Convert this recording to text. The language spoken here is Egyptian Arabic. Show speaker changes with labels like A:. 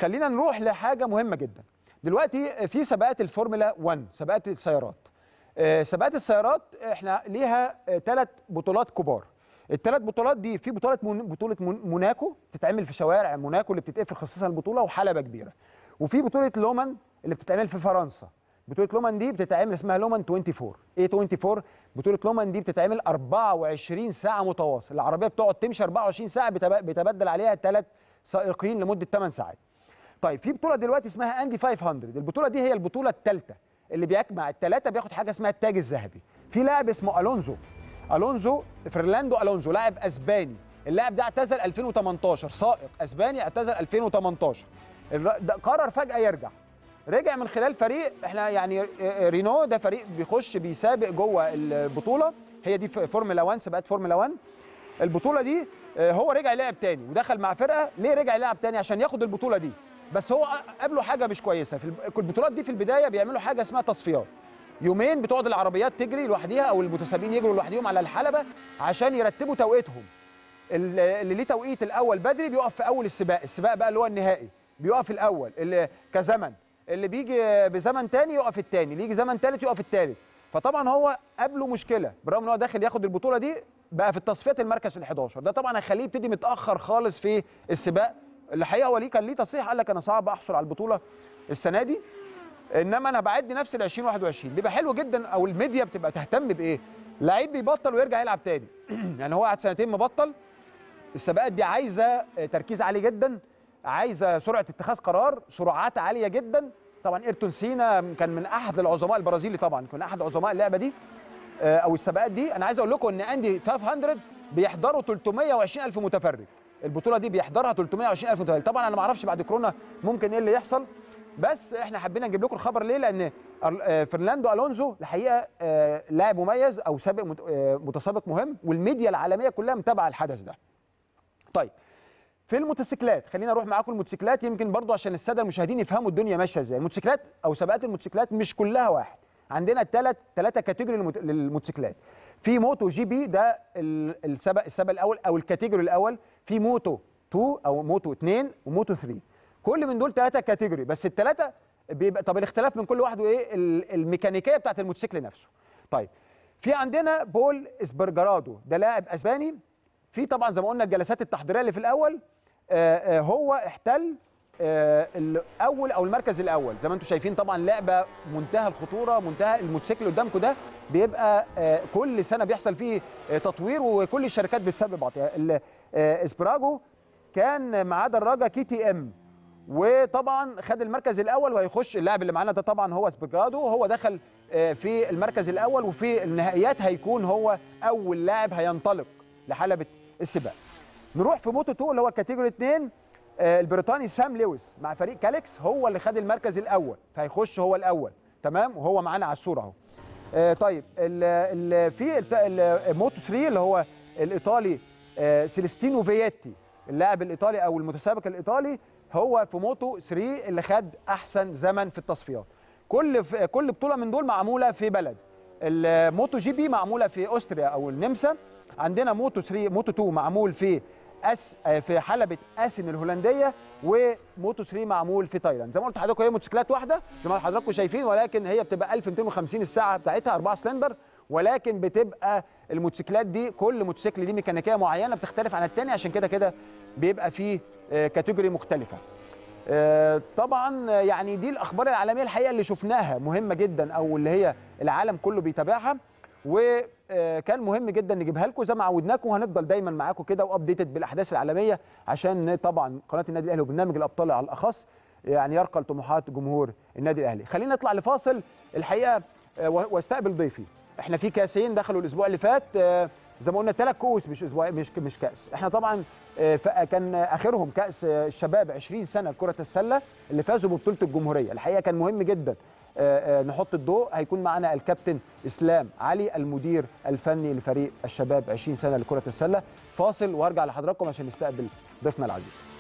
A: خلينا نروح لحاجه مهمه جدا دلوقتي في سباقات الفورمولا 1 سباقات السيارات آه، سباقات السيارات احنا ليها ثلاث بطولات كبار الثلاث بطولات دي في بطوله من بطوله من- موناكو بتتعمل في شوارع موناكو اللي بتتقفل خصيصا البطوله وحلبه كبيره وفي بطوله لومان اللي بتتعمل في فرنسا بطوله لومان دي بتتعمل اسمها لومان 24 ايه 24 بطوله لومان دي بتتعمل 24 ساعه متواصل العربيه بتقعد تمشي 24 ساعه بتب- بيتبدل عليها ثلاث سائقين لمده 8 ساعات طيب في بطوله دلوقتي اسمها اندي 500 البطوله دي هي البطوله الثالثه اللي بيجمع الثلاثه بياخد حاجه اسمها التاج الذهبي في لاعب اسمه الونزو الونزو فرلاندو الونزو لاعب اسباني اللاعب ده اعتزل 2018 سائق اسباني اعتزل 2018 الر- ده قرر فجاه يرجع رجع من خلال فريق احنا يعني آه، رينو ده فريق بيخش بيسابق جوه البطوله هي دي ف- فورمولا 1 سباقات فورمولا 1 البطوله دي آه، هو رجع لعب تاني ودخل مع فرقه ليه رجع لعب تاني عشان ياخد البطوله دي بس هو قابله حاجه مش كويسه في الب- البطولات دي في البدايه بيعملوا حاجه اسمها تصفيات يومين بتقعد العربيات تجري لوحديها او المتسابقين يجروا لوحديهم على الحلبه عشان يرتبوا توقيتهم ال- اللي ليه توقيت الاول بدري بيقف في اول السباق السباق بقى اللي هو النهائي بيقف الاول اللي كزمن اللي بيجي بزمن تاني يقف التاني اللي يجي زمن تالت يقف التالت فطبعا هو قابله مشكله برغم ان هو داخل ياخد البطوله دي بقى في التصفيات المركز ال11 ده طبعا هيخليه يبتدي متاخر خالص في السباق الحقيقه هو ليه كان ليه تصريح قال لك انا صعب احصل على البطوله السنه دي انما انا بعد نفسي ل 2021 بيبقى حلو جدا او الميديا بتبقى تهتم بايه لعيب بيبطل ويرجع يلعب تاني يعني هو قعد سنتين مبطل السباقات دي عايزه آه، تركيز عالي جدا عايزه سرعه اتخاذ قرار سرعات عاليه جدا طبعا ايرتون سينا كان من احد العظماء البرازيلي طبعا كان احد عظماء اللعبه دي آه، او السباقات دي انا عايز اقول لكم ان اندي 500 بيحضروا 320 الف متفرج البطوله دي بيحضرها 320 الف متفرج طبعا انا ما اعرفش بعد كورونا ممكن ايه اللي يحصل بس احنا حبينا نجيب لكم الخبر ليه لان أر- آه، فرناندو الونزو الحقيقه آه، لاعب مميز او سابق مت- آه، متسابق مهم والميديا العالميه كلها متابعه الحدث ده طيب في الموتوسيكلات خلينا نروح معاكم الموتوسيكلات يمكن برضو عشان الساده المشاهدين يفهموا الدنيا ماشيه ازاي الموتوسيكلات او سباقات الموتوسيكلات مش كلها واحد عندنا ثلاث ثلاثه كاتيجوري للموت- للموتوسيكلات في موتو جي بي ده ال- السبق السبق الاول او الكاتيجوري الاول في موتو 2 او موتو 2 وموتو 3 كل من دول ثلاثه كاتيجوري بس الثلاثه بيبقى طب الاختلاف من كل واحد وايه ال- الميكانيكيه بتاعت الموتوسيكل نفسه طيب في عندنا بول اسبرجرادو ده لاعب اسباني في طبعا زي ما قلنا الجلسات التحضيريه اللي في الاول آه، آه، هو احتل آه، الاول او المركز الاول زي ما انتم شايفين طبعا لعبه منتهى الخطوره منتهى الموتوسيكل قدامكم ده بيبقى آه، كل سنه بيحصل فيه آه، تطوير وكل الشركات بتسبب بعض يعني ال- آه، اسبراجو كان معاه دراجه كي تي ام وطبعا خد المركز الاول وهيخش اللاعب اللي معانا ده طبعا هو سبرجرادو وهو دخل آه، في المركز الاول وفي النهائيات هيكون هو اول لاعب هينطلق لحلبه السباق نروح في موتو 2 اللي هو كاتيجوري 2 آه، البريطاني سام لويس مع فريق كاليكس هو اللي خد المركز الاول فهيخش هو الاول تمام وهو معانا على الصوره اهو آه، طيب ال ال في الت- ال- موتو 3 اللي هو الايطالي آه، سيلستينو فييتي اللاعب الايطالي او المتسابق الايطالي هو في موتو 3 اللي خد احسن زمن في التصفيات كل ف- كل بطوله من دول معموله في بلد الموتو جي بي معموله في اوستريا او النمسا عندنا موتو 3 موتو 2 معمول في أس آه، في حلبة اسن الهولنديه وموتو 3 معمول في تايلاند زي ما قلت لحضراتكم هي موتوسيكلات واحده زي ما حضراتكم شايفين ولكن هي بتبقى 1250 الساعه بتاعتها 4 سلندر ولكن بتبقى الموتوسيكلات دي كل موتوسيكل دي ميكانيكيه معينه بتختلف عن الثاني عشان كده كده بيبقى فيه آه، كاتيجوري مختلفه آه، طبعا آه، يعني دي الاخبار العالميه الحقيقه اللي شفناها مهمه جدا او اللي هي العالم كله بيتابعها وكان مهم جدا نجيبها لكم زي ما عودناكم وهنفضل دايما معاكم كده وابديتد بالاحداث العالميه عشان طبعا قناه النادي الاهلي وبرنامج الابطال على الاخص يعني يرقى لطموحات جمهور النادي الاهلي خلينا نطلع لفاصل الحقيقه آه، و- واستقبل ضيفي احنا في كاسين دخلوا الاسبوع اللي فات آه، زي ما قلنا ثلاث كؤوس مش اسبوع مش مش كاس احنا طبعا آه، ف- كان اخرهم كاس آه، الشباب 20 سنه كره السله اللي فازوا ببطوله الجمهوريه الحقيقه كان مهم جدا آه، آه، نحط الضوء هيكون معنا الكابتن اسلام علي المدير الفني لفريق الشباب 20 سنه لكره السله فاصل وارجع لحضراتكم عشان نستقبل ضيفنا العزيز